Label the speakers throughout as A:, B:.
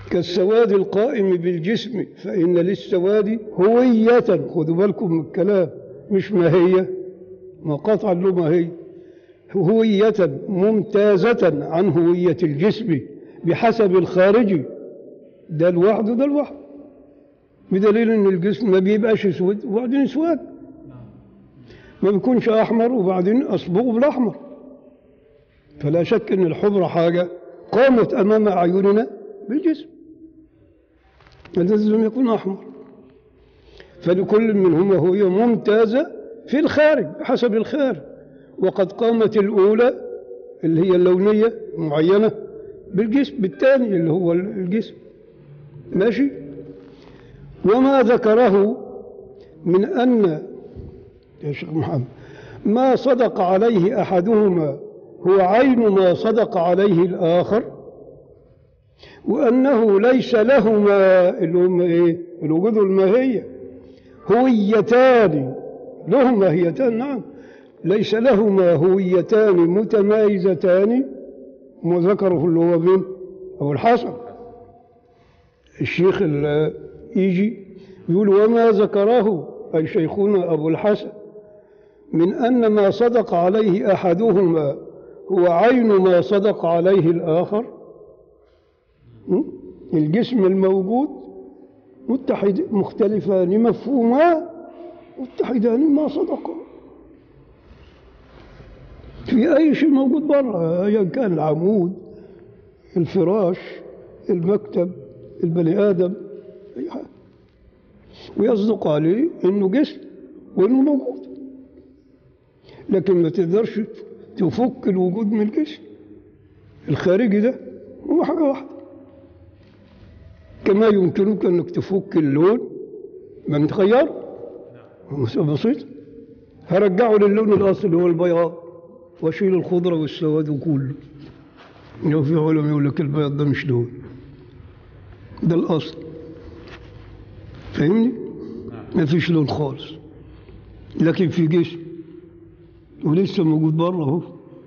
A: كالسواد القائم بالجسم فإن للسواد هوية خدوا بالكم من الكلام مش ماهية ما قطعا له ماهية هوية ممتازة عن هوية الجسم بحسب الخارجي ده لوحده ده لوحده بدليل ان الجسم ما بيبقاش اسود وبعدين اسود ما بيكونش احمر وبعدين اصبغه بالاحمر فلا شك ان الحمرة حاجة قامت امام اعيننا بالجسم لازم يكون احمر فلكل منهما هوية ممتازة في الخارج بحسب الخارج وقد قامت الأولى اللي هي اللونية معينة بالجسم بالثاني اللي هو الجسم ماشي وما ذكره من أن يا شيخ محمد ما صدق عليه أحدهما هو عين ما صدق عليه الآخر وأنه ليس لهما اللي هم إيه الوجود الماهية هويتان لهما هيتان نعم ليس لهما هويتان متمايزتان وذكره اللي هو مين أبو الحسن الشيخ يجي يقول وما ذكره أي شيخنا أبو الحسن من أن ما صدق عليه أحدهما هو عين ما صدق عليه الآخر م? الجسم الموجود متحد مختلفان مفهوما متحدان ما صدقا في أي شيء موجود برا أيا كان العمود الفراش المكتب البني آدم أي حاجة ويصدق عليه إنه جسم وإنه موجود لكن ما تقدرش تفك الوجود من الجسم الخارجي ده هو حاجة واحدة كما يمكنك أنك تفك اللون ما نتغير مسألة بسيطة هرجعه للون الأصلي هو البياض واشيل الخضرة والسواد وكله لو في علماء يقول لك البياض ده مش لون ده الأصل فاهمني؟ ما فيش لون خالص لكن في جسم ولسه موجود بره اهو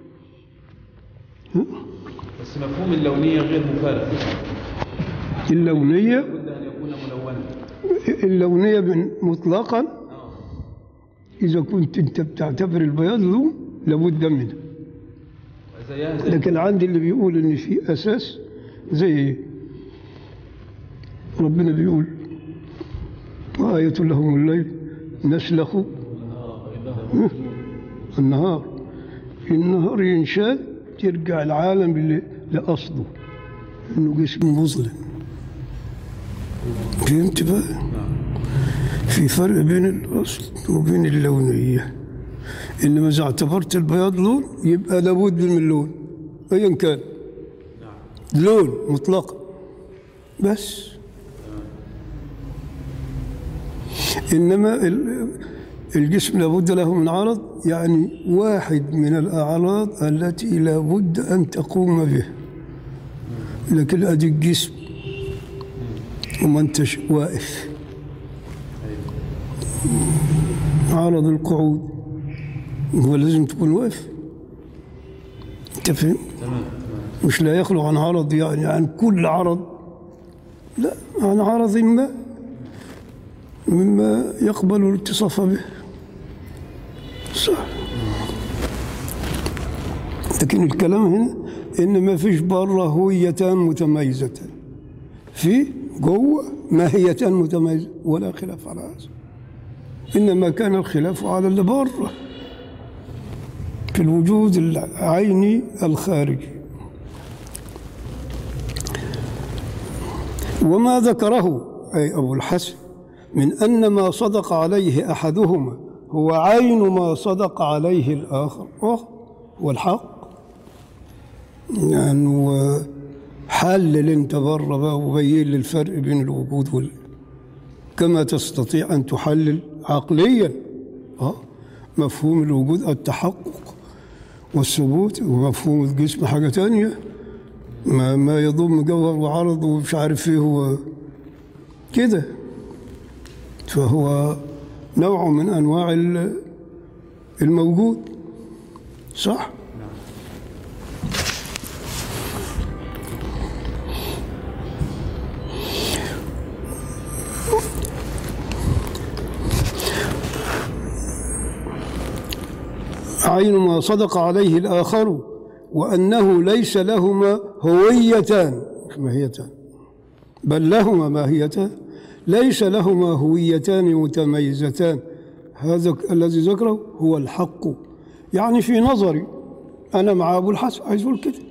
B: بس مفهوم اللونية غير مفارق
A: اللونية
B: لابد أن يكون ملونا
A: اللونية من مطلقا إذا كنت أنت بتعتبر البياض لون لابد منه
B: زيها زي
A: لكن عندي اللي بيقول إن في أساس زي إيه؟ ربنا بيقول وآية لهم الليل نسلخ النهار النهار ينشال ترجع العالم اللي لأصله إنه جسم مظلم فهمت بقى؟ في فرق بين الأصل وبين اللونية إنما إذا اعتبرت البياض لون يبقى لابد من لون أيا كان لون مطلقا بس إنما ال- الجسم لابد له من عرض يعني واحد من الأعراض التي لابد أن تقوم به لكن أدي الجسم وما أنتش واقف عرض القعود هو لازم تكون واقف أنت فهم؟ مش لا يخلو عن عرض يعني عن كل عرض لا عن عرض ما مما يقبل الاتصاف به صح لكن الكلام هنا ان ما فيش بره هويتان متميزتان في جوه ماهيتان متميزه ولا خلاف على هذا انما كان الخلاف على اللي بره في الوجود العيني الخارجي وما ذكره أي أبو الحسن من أن ما صدق عليه أحدهما هو عين ما صدق عليه الآخر أوه والحق يعني حلل انت بره بقى وبين لي الفرق بين الوجود وال كما تستطيع أن تحلل عقليا آه. مفهوم الوجود التحقق والثبوت ومفهوم الجسم حاجة تانية ما, ما يضم جوهر وعرض ومش عارف ايه هو كده فهو نوع من انواع ال- الموجود صح عين ما صدق عليه الآخر وأنه ليس لهما هويتان مش ماهيتان بل لهما ماهيتان ليس لهما هويتان متميزتان هذا الذي ذكره هو الحق يعني في نظري أنا مع أبو الحسن عايز أقول كده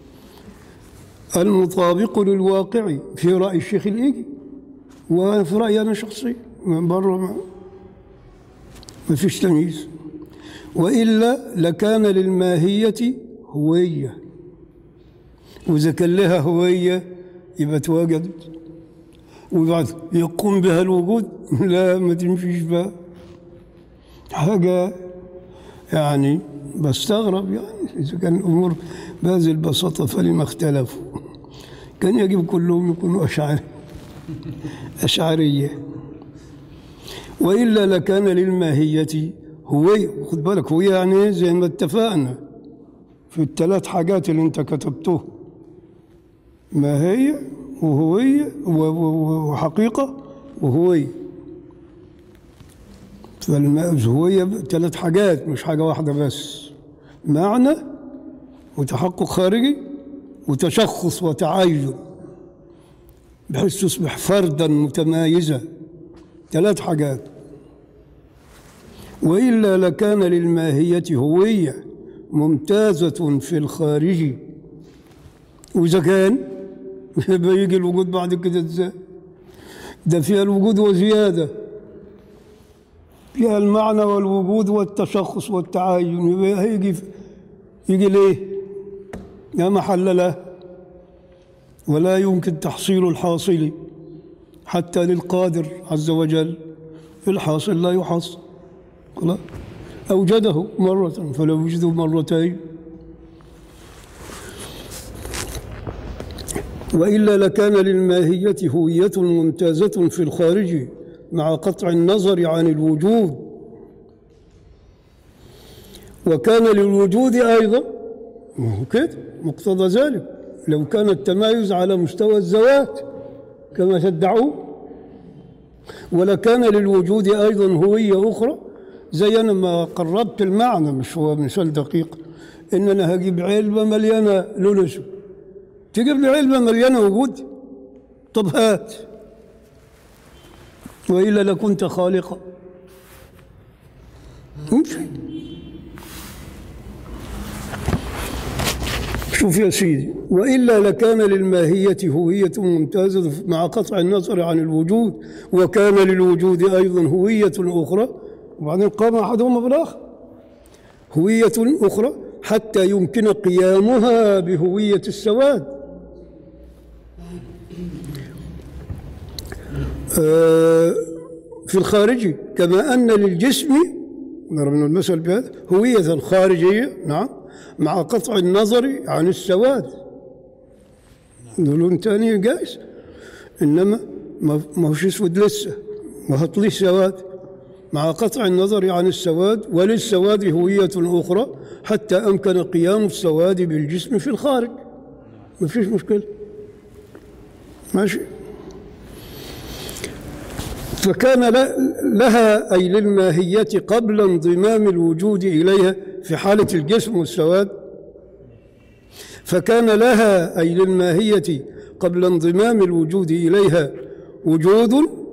A: المطابق للواقع في رأي الشيخ الإيجي وفي رأيي أنا شخصيا من بره ما, ما فيش تمييز وإلا لكان للماهية هوية وإذا كان لها هوية يبقى تواجدت وبعد يقوم بها الوجود لا ما تمشيش بقى حاجة يعني بستغرب يعني إذا كان الأمور بهذه البساطة فلما اختلفوا كان يجب كلهم يكونوا أشعري أشعرية وإلا لكان للماهية هوية خد بالك هوية يعني إيه؟ زي ما اتفقنا في الثلاث حاجات اللي انت كتبته ماهية وهوية و- و- وحقيقة وهوية فالهوية ثلاث حاجات مش حاجة واحدة بس معنى وتحقق خارجي وتشخص وتعين بحيث تصبح فردا متمايزا ثلاث حاجات وإلا لكان للماهية هوية ممتازة في الخارج وإذا كان يبقى يجي الوجود بعد كده ازاي ده فيها الوجود وزيادة فيها المعنى والوجود والتشخص والتعاين يبقى هيجي يجي ليه لا محل له ولا يمكن تحصيل الحاصل حتى للقادر عز وجل الحاصل لا يحصل خلاص أوجده مرة فلو وجده مرتين وإلا لكان للماهية هوية ممتازة في الخارج مع قطع النظر عن الوجود وكان للوجود أيضا ما هو كده مقتضى ذلك لو كان التمايز على مستوى الذوات كما تدعون ولكان للوجود أيضا هوية أخرى زي أنا ما قربت المعنى مش هو مثال دقيق إن أنا هجيب علبة مليانة لون أسود تجيب لي علبة مليانة وجود طب هات وإلا لكنت خالقا امشي شوف يا سيدي وإلا لكان للماهية هوية ممتازة مع قطع النظر عن الوجود وكان للوجود أيضا هوية أخرى وبعدين قام أحدهما بالآخر هوية أخرى حتى يمكن قيامها بهوية السواد آه، في الخارج كما أن للجسم ضربنا المثل بهذا هوية خارجية نعم مع قطع النظر عن السواد لون تاني جائز إنما ما ما هوش أسود لسه ما هطليش سواد مع قطع النظر عن السواد وللسواد هوية أخرى حتى أمكن قيام السواد بالجسم في الخارج ما فيش مشكلة ماشي فكان ل- لها أي للماهية قبل انضمام الوجود إليها في حالة الجسم والسواد فكان لها أي للماهية قبل انضمام الوجود إليها وجود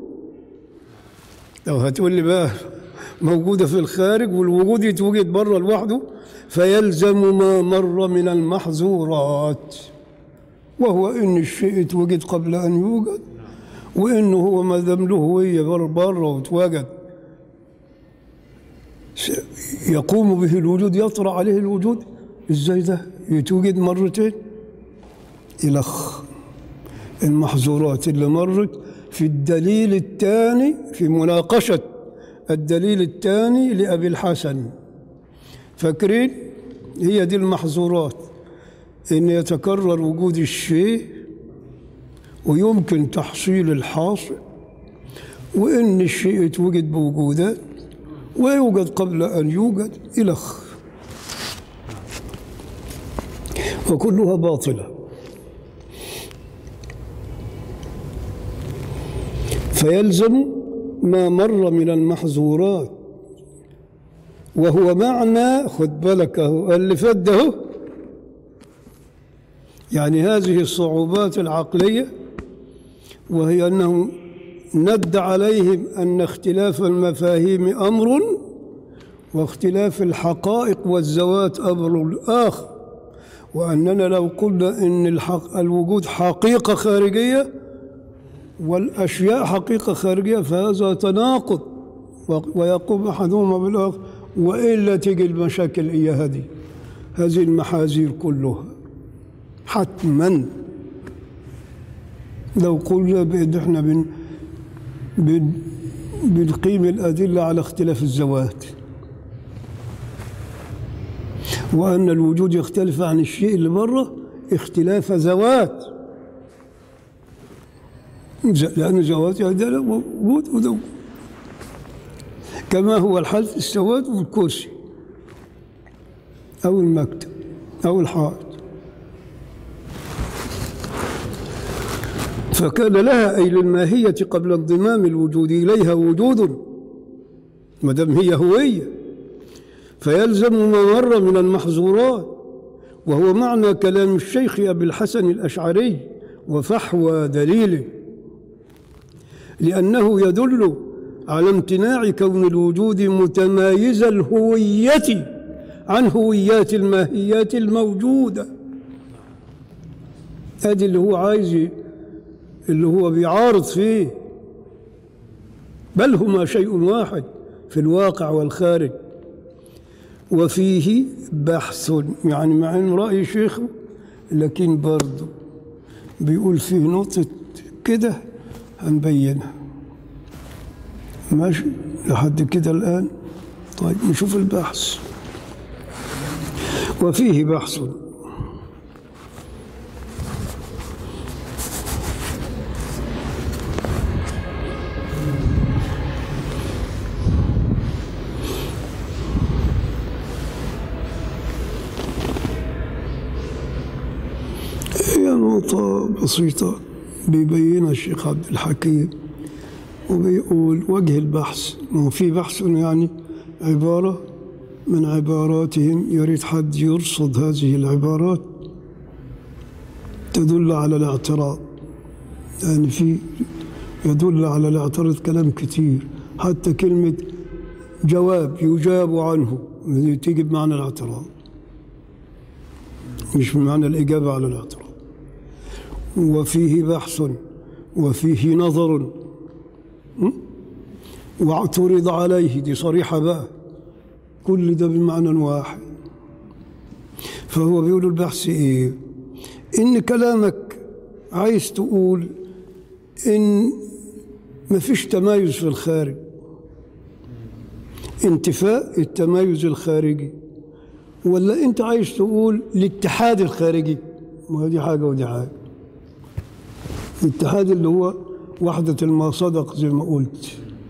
A: لو هتقول لي بقى موجودة في الخارج والوجود يتوجد بره لوحده فيلزم ما مر من المحظورات وهو إن الشيء يتوجد قبل أن يوجد وإنه هو ما دام له هوية بره بره وتواجد س- يقوم به الوجود يطرأ عليه الوجود ازاي ده يتوجد مرتين إلخ المحظورات اللي مرت في الدليل الثاني في مناقشة الدليل الثاني لأبي الحسن فاكرين هي دي المحظورات إن يتكرر وجود الشيء ويمكن تحصيل الحاصل وإن الشيء يتوجد بوجوده ويوجد قبل أن يوجد إلخ وكلها باطلة فيلزم ما مر من المحظورات وهو معنى خد بالك اهو اللي فات ده اهو. يعني هذه الصعوبات العقلية وهي أنه ند عليهم أن اختلاف المفاهيم أمر واختلاف الحقائق والذوات أمر آخر وأننا لو قلنا أن الحق الوجود حقيقة خارجية والأشياء حقيقة خارجية فهذا تناقض و- ويقوم أحدهما بالآخر وإلا تجي المشاكل إياها دي هذه المحاذير كلها حتما لو قلنا بأن احنا بن بن بنقيم الأدلة على اختلاف الذوات وأن الوجود يختلف عن الشيء اللي بره اختلاف ذوات ز- لأن ذوات يعني ده وجود وده وجود. كما هو الحال في السواد والكرسي أو المكتب أو الحائط فكان لها أي للماهية قبل انضمام الوجود إليها وجود ما دام هي هوية فيلزم ما مر من المحظورات وهو معنى كلام الشيخ أبي الحسن الأشعري وفحوى دليله لأنه يدل على امتناع كون الوجود متمايز الهوية عن هويات الماهيات الموجودة ادي اللي هو عايز ي- اللي هو بيعارض فيه بل هما شيء واحد في الواقع والخارج وفيه بحث يعني مع ان رأي شيخه لكن برضه بيقول فيه نقطة كده هنبينها ماشي لحد كده الآن طيب نشوف البحث وفيه بحث هي نقطة بسيطة بيبينها الشيخ عبد الحكيم وبيقول وجه البحث ما هو في بحث يعني عبارة من عباراتهم يريد حد يرصد هذه العبارات تدل على الاعتراض يعني في يدل على الاعتراض كلام كتير حتى كلمة جواب يجاب عنه تيجي بمعنى الاعتراض مش بمعنى الإجابة على الاعتراض وفيه بحث وفيه نظر م? واعترض عليه دي صريحة بقى كل ده بمعنى واحد فهو بيقول البحث ايه ان كلامك عايز تقول ان مفيش تمايز في الخارج انتفاء التمايز الخارجي ولا انت عايز تقول الاتحاد الخارجي ما دي حاجه ودي حاجه الاتحاد اللي هو وحده المصادق زي ما قلت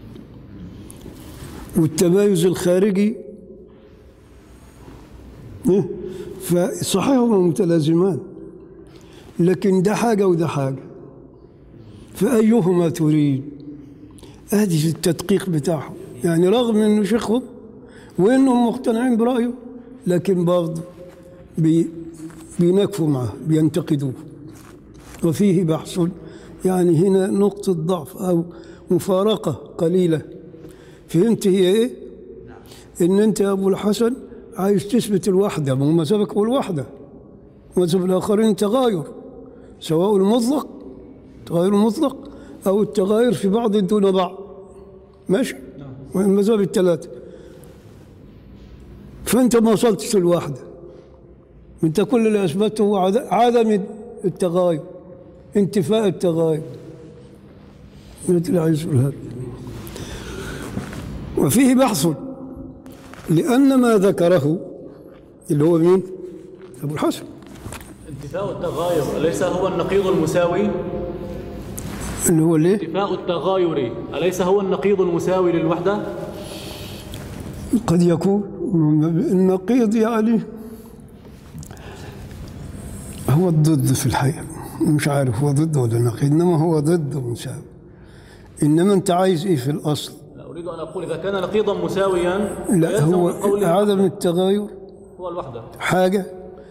A: والتمايز الخارجي إيه؟ فصحيح هما متلازمان لكن ده حاجة وده حاجة فأيهما تريد هذه التدقيق بتاعهم يعني رغم انه شيخهم وانهم مقتنعين برأيه لكن برضه بي بينكفوا معه بينتقدوه وفيه بحث يعني هنا نقطة ضعف أو مفارقة قليلة فهمت هي إيه؟ إن أنت يا أبو الحسن عايز تثبت الوحدة ما هو مذهبك هو الوحدة مذهب الآخرين تغاير سواء المطلق تغير المطلق أو التغاير في بعض دون بعض ماشي المذاهب الثلاثة فأنت ما وصلتش للوحدة أنت كل اللي أثبته هو عد- عدم التغاير انتفاء التغاير قلت له عايز أقول هذا وفيه بحث لأن ما ذكره اللي هو مين؟ أبو الحسن
C: انتفاء التغاير أليس هو النقيض المساوي؟
A: اللي هو ليه؟
C: انتفاء التغاير أليس هو النقيض المساوي للوحدة؟
A: قد يكون النقيض يعني هو الضد في الحقيقة مش عارف هو ضد ولا نقيض إنما هو ضد ومساوي إنما أنت عايز إيه في الأصل؟
C: لا أريد أن أقول إذا كان نقيضا مساويا
A: لا
C: فيلزم
A: هو
C: من قوله
A: عدم التغاير
C: هو الوحدة
A: حاجة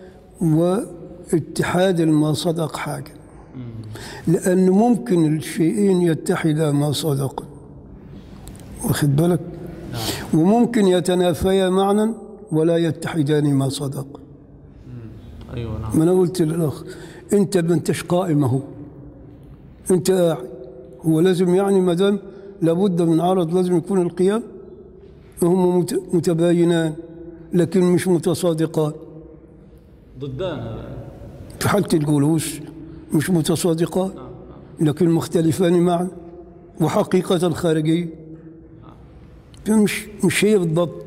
A: واتحاد ما صدق حاجة لأن ممكن الشيئين يتحدا ما صدقا واخد بالك وممكن يتنافيا معنا ولا يتحدان ما صدق
C: أيوة نعم
A: ما أنا قلت للأخ أنت ما أنتش قائم أهو أنت قاعد هو لازم يعني ما دام لابد من عرض لازم يكون القيام هم مت- متباينان لكن مش متصادقان
C: ضدان هذا
A: في حالة الجلوس مش متصادقان لكن مختلفان معا وحقيقة خارجية مش مش هي بالضبط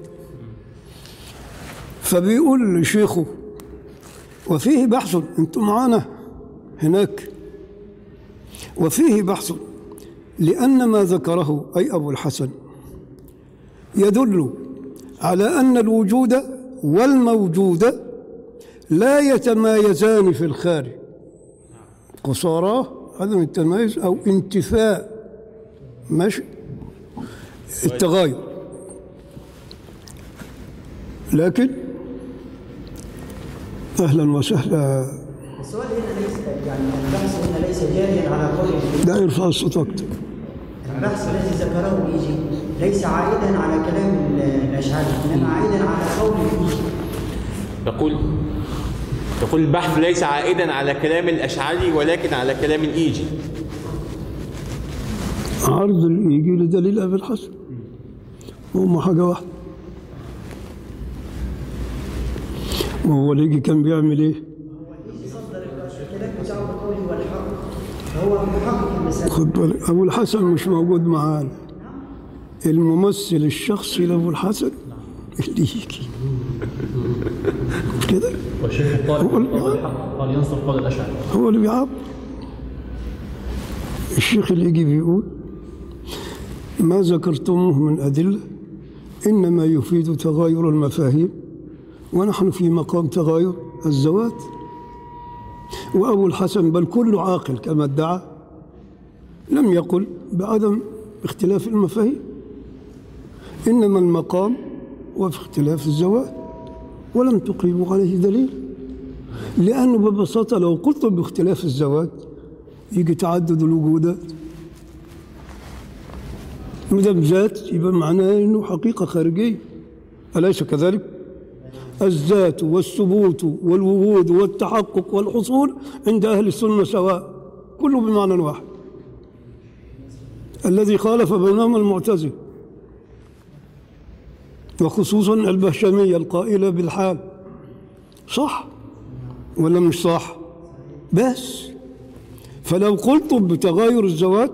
A: فبيقول لشيخه وفيه بحث انتم معانا هناك وفيه بحث لأن ما ذكره أي أبو الحسن يدل على أن الوجود والموجود لا يتمايزان في الخارج قصاراه عدم التمايز أو انتفاء ماشي التغاير لكن أهلا وسهلا
D: السؤال هنا ليس يعني البحث هنا ليس جاريا على قول
A: لا يرفع الصوت أكتر
D: البحث الذي ذكره يجي ليس عائدا على كلام ال- الاشعري انما عائدا على قول يجي
E: يقول يقول البحث ليس عائدا على كلام الأشعري ولكن على كلام الإيجي
A: عرض يجي لدليل أبي الحسن هم حاجة واحدة وهو اللي كان بيعمل إيه؟
D: صدر الكلام بتاعه بقوله والحق فهو محقق المسألة
A: خد بالك أبو الحسن مش موجود معانا الممثل الشخصي لأبو الحسن اللي يجي مش كده
C: والشيخ قال
A: هو اللي بيعبر
C: قال ينصر قول الأشعري
A: هو اللي بيعبر الشيخ اللي يجي بيقول ما ذكرتموه من أدلة إنما يفيد تغاير المفاهيم ونحن في مقام تغاير الذوات وأبو الحسن بل كل عاقل كما ادعى لم يقل بعدم اختلاف المفاهيم إنما المقام وفي اختلاف الذوات ولم تقيموا عليه دليل لأنه ببساطة لو قلت باختلاف الذوات يجي تعدد الوجودات ما دام ذات يبقى معناه انه حقيقه خارجيه اليس كذلك؟ الذات والثبوت والوجود والتحقق والحصول عند اهل السنه سواء كله بمعنى واحد الذي خالف بينهما المعتزله وخصوصا البهشميه القائله بالحال صح ولا مش صح بس فلو قلت بتغاير الذوات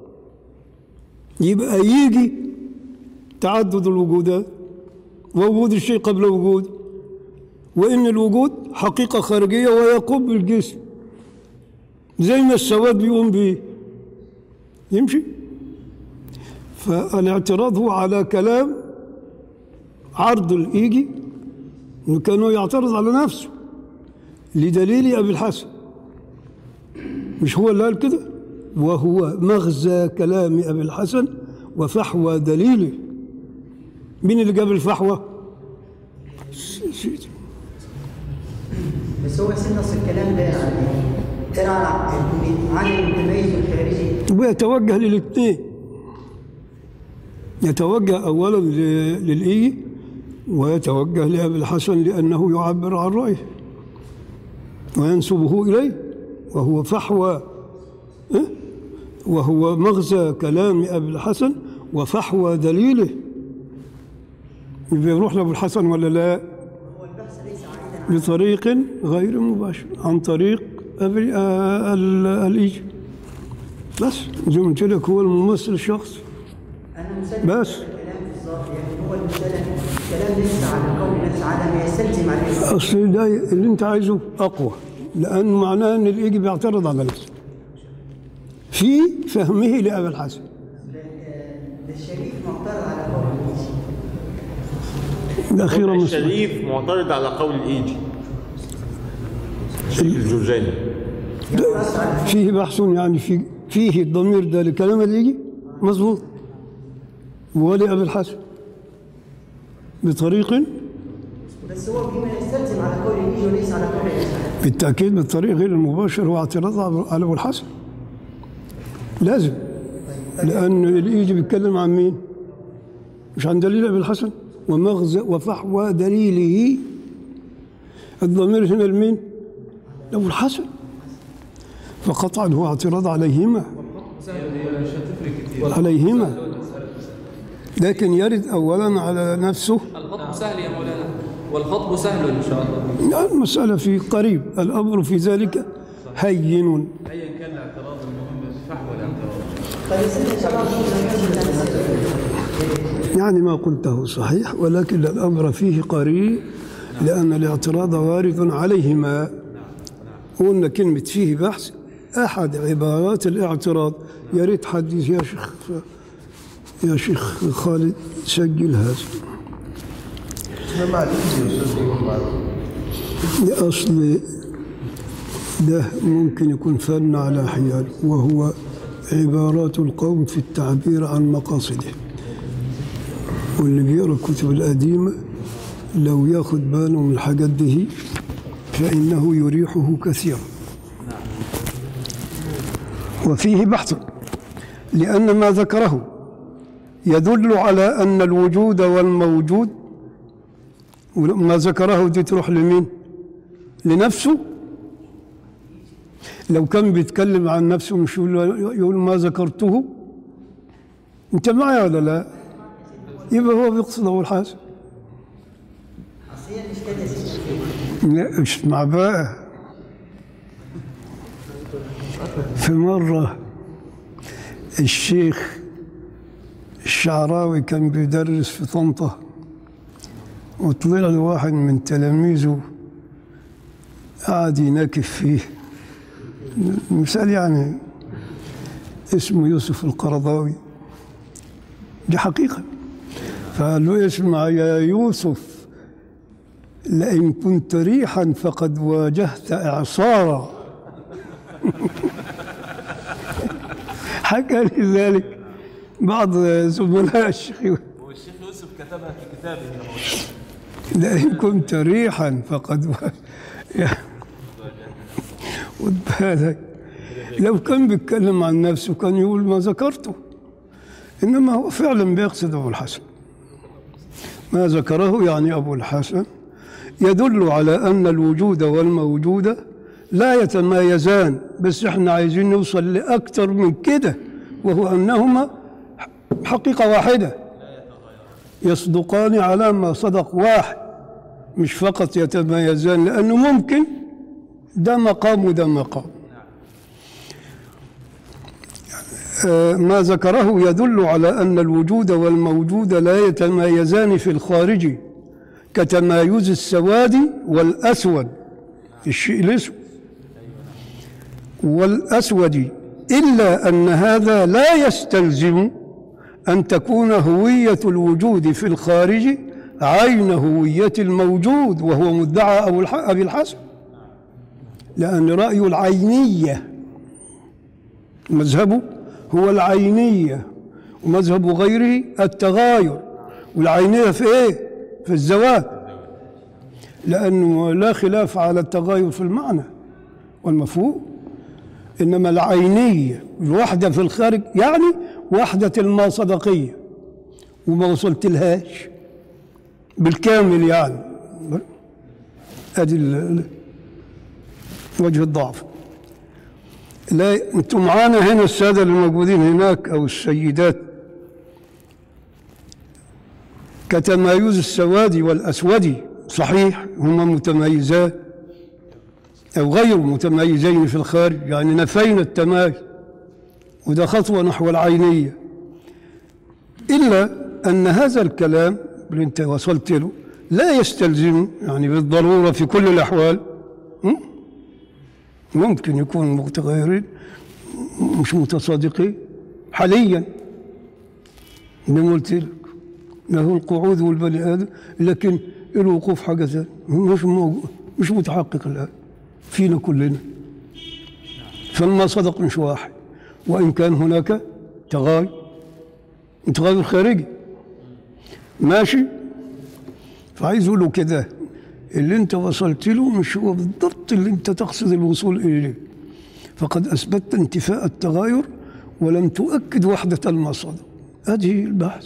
A: يبقى يجي تعدد الوجودات ووجود الشيء قبل وجود وإن الوجود حقيقة خارجية ويقوم بالجسم زي ما السواد بيقوم به يمشي فالاعتراض هو على كلام عرض الإيجي إنه كانوا يعترض على نفسه لدليل أبي الحسن مش هو اللي قال كده وهو مغزى كلام أبي الحسن وفحوى دليله مين اللي جاب الفحوى
D: بس هو سنص الكلام ده يعني كان على عن المتميز والخارجي
A: ويتوجه للاثنين يتوجه أولا ل- للإي ويتوجه لأبي الحسن لأنه يعبر عن رأيه وينسبه إليه وهو فحوى إيه؟ وهو مغزى كلام أبي الحسن وفحوى دليله يبقى يروح لأبو الحسن ولا لا
D: هو البحث ليس عائدا
A: بطريق غير مباشر عن طريق أبي آه ال- الإيجي بس زي ما قلت لك هو الممثل الشخصي
D: انا مسلم
A: بس.
D: الكلام في الظاهر يعني هو المسلم الكلام ليس على قول نفس عدم يستلزم عليه
A: اصل ده اللي انت عايزه اقوى لان معناه ان الايجي بيعترض على نفسه في فهمه لابي الحسن
D: الشريف معترض على قول الناس
A: الاخيره مصر
E: الشريف معترض على قول الإيجي الشريف الجرجاني
A: فيه بحث يعني في فيه الضمير ده لكلام الايجي مظبوط ولأبي الحسن بطريق
D: بس هو فيما يستلزم على قول الإيجي وليس على قول الأشاعرة
A: بالتأكيد بالطريق غير المباشر هو اعتراض على أبو الحسن لازم لأن الإيجي بيتكلم عن مين؟ مش عن دليل أبي الحسن ومغزى وفحوى دليله الضمير هنا لمين؟ لأبو الحسن فقطعا هو اعتراض عليهما
B: مش هتفرق كتير
A: عليهما لكن يرد أولا على نفسه
F: الخطب سهل يا مولانا والخطب سهل ان شاء الله
A: لا المسألة في قريب الأمر في ذلك هين
B: ايا كان الاعتراض المهم فحوى الاعتراض
D: طيب يا سيدنا شباب
A: يعني ما قلته صحيح ولكن الأمر فيه قريب لأن الاعتراض وارد عليهما قلنا كلمة فيه بحث أحد عبارات الاعتراض يا ريت حديث يا شيخ يا شيخ خالد سجل هذا لأصل ده ممكن يكون فن على أحيان وهو عبارات القوم في التعبير عن مقاصده واللي بيقرا الكتب القديمة لو ياخد باله من الحاجات دي فإنه يريحه كثيرا وفيه بحث لأن ما ذكره يدل على أن الوجود والموجود ما ذكره دي تروح لمين لنفسه لو كان بيتكلم عن نفسه مش يقول, يقول ما ذكرته انت معي ولا لا يبقى هو بيقصد ابو الحسن
D: أصل هي الإشكال يا سيدنا
A: لا اسمع بقى في مرة الشيخ الشعراوي كان بيدرس في طنطا وطلع له واحد من تلاميذه قعد يناكف فيه مثال يعني اسمه يوسف القرضاوي دي حقيقة فقال له اسمع يا يوسف لئن كنت ريحا فقد واجهت إعصارا حكى لي ذلك بعض زملاء الشيخ
B: والشيخ يوسف كتبها في كتابه يا مولانا
A: لئن كنت ريحا فقد و... يا- خد بالك لو كان بيتكلم عن نفسه كان يقول ما ذكرته انما هو فعلا بيقصد ابو الحسن ما ذكره يعني ابو الحسن يدل على ان الوجود والموجود لا يتمايزان بس احنا عايزين نوصل لاكثر من كده وهو انهما حقيقه واحده يصدقان على ما صدق واحد مش فقط يتميزان لأنه ممكن ده مقام وده مقام آه، ما ذكره يدل على أن الوجود والموجود لا يتمايزان في الخارج كتمايز السواد والأسود الشيء الأسود والأسود إلا أن هذا لا يستلزم أن تكون هوية الوجود في الخارج عين هوية الموجود وهو مدعى أبو الح- أبي الحسن لأن رأي العينية مذهبه هو العينية ومذهب غيره التغاير والعينية في إيه؟ في الزواج لأنه لا خلاف على التغاير في المعنى والمفهوم إنما العينية الوحدة في الخارج يعني وحدة الماصدقية وما وصلت لهاش بالكامل يعني ادي ال- ال- وجه الضعف لا انتم معانا هنا الساده اللي موجودين هناك او السيدات كتمايز السواد والاسود صحيح هما متميزان او غير متميزين في الخارج يعني نفينا التمايز وده خطوه نحو العينيه إلا أن هذا الكلام اللي أنت وصلت له لا يستلزم يعني بالضرورة في كل الأحوال م? ممكن يكون متغيرين مش متصادقين حاليا زي ما قلت لك له القعود والبني آدم لكن الوقوف حاجة ثانية مش موجود مش متحقق الآن فينا كلنا فالما صدق مش واحد وإن كان هناك تغاير تغير خارجي ماشي فعايز اقول له كده اللي انت وصلت له مش هو بالضبط اللي انت تقصد الوصول اليه فقد اثبتت انتفاء التغاير ولم تؤكد وحده المصدر هذه البحث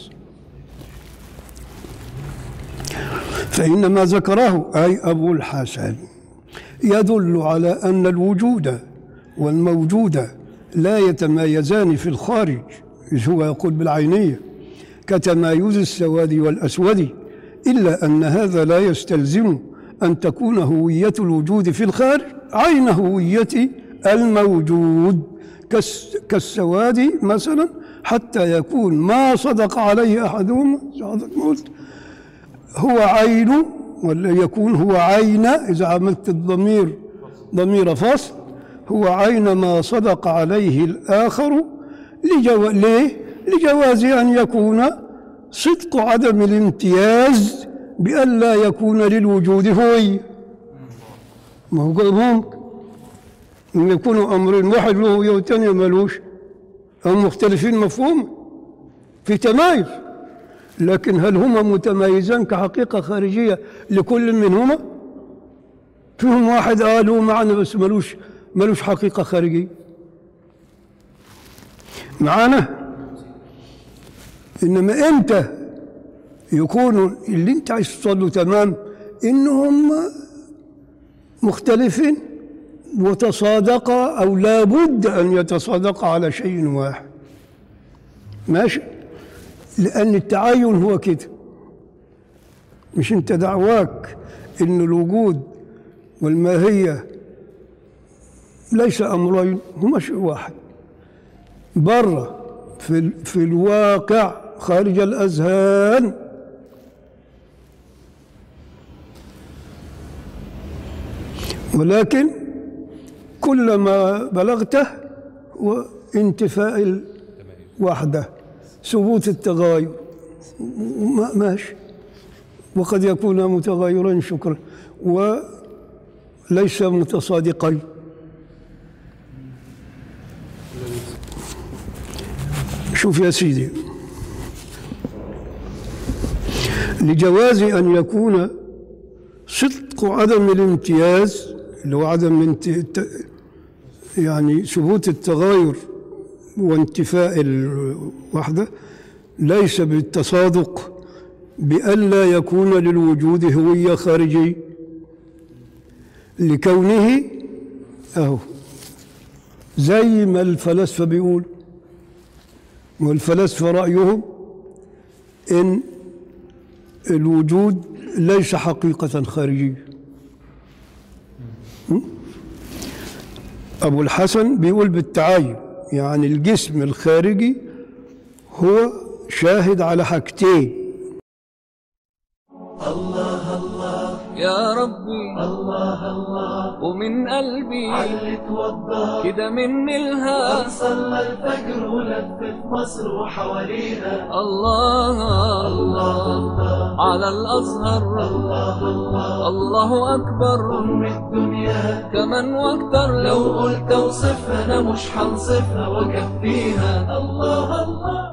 A: فإن ما ذكره أي أبو الحسن يدل على أن الوجود والموجود لا يتمايزان في الخارج إذ هو يقول بالعينية كتمايز السواد والأسود إلا أن هذا لا يستلزم أن تكون هوية الوجود في الخارج عين هوية الموجود كالس- كالسواد مثلا حتى يكون ما صدق عليه أحدهما حضرتك ما قلت هو عين ولا يكون هو عين إذا عملت الضمير ضمير فصل هو عين ما صدق عليه الآخر لجو... ليه؟ لجواز أن يكون صدق عدم الامتياز بأن لا يكون للوجود هوية ما هو قال ممكن إن يكونوا أمرين واحد له هوية والثاني ملوش هم مختلفين مفهوم في تمايز لكن هل هما متمايزان كحقيقة خارجية لكل منهما؟ فيهم واحد آه له معنى بس ملوش ملوش حقيقة خارجية معانا إنما إمتى يكونوا اللي أنت عايز توصل له تمام إنهم مختلفين وتصادقا أو لابد أن يتصادقا على شيء واحد ماشي لأن التعاين هو كده مش أنت دعواك إن الوجود والماهية ليس أمرين هما شيء واحد بره في, ال- في الواقع خارج الأذهان ولكن كلما بلغته هو انتفاء الوحدة ثبوت التغاير ما- ماشي وقد يكون متغايرا شكرا وليس متصادقين شوف يا سيدي لجواز أن يكون صدق عدم الامتياز اللي هو عدم انت... ت- يعني ثبوت التغاير وانتفاء الوحدة ليس بالتصادق بألا يكون للوجود هوية خارجية لكونه أهو زي ما الفلاسفة بيقول والفلاسفة رأيهم إن الوجود ليس حقيقة خارجية م? أبو الحسن بيقول بالتعاين يعني الجسم الخارجي هو شاهد على حاجتين
F: يا ربي الله الله ومن قلبي
G: علي توضى
F: كده مني الها
G: صلى الفجر ولفت مصر وحواليها
F: الله الله على الأزهر
G: الله الله
F: الله أكبر
G: أم الدنيا
F: كمان واكتر
G: لو
F: لو
G: قلت اوصفها انا مش هنصفها واكفيها الله الله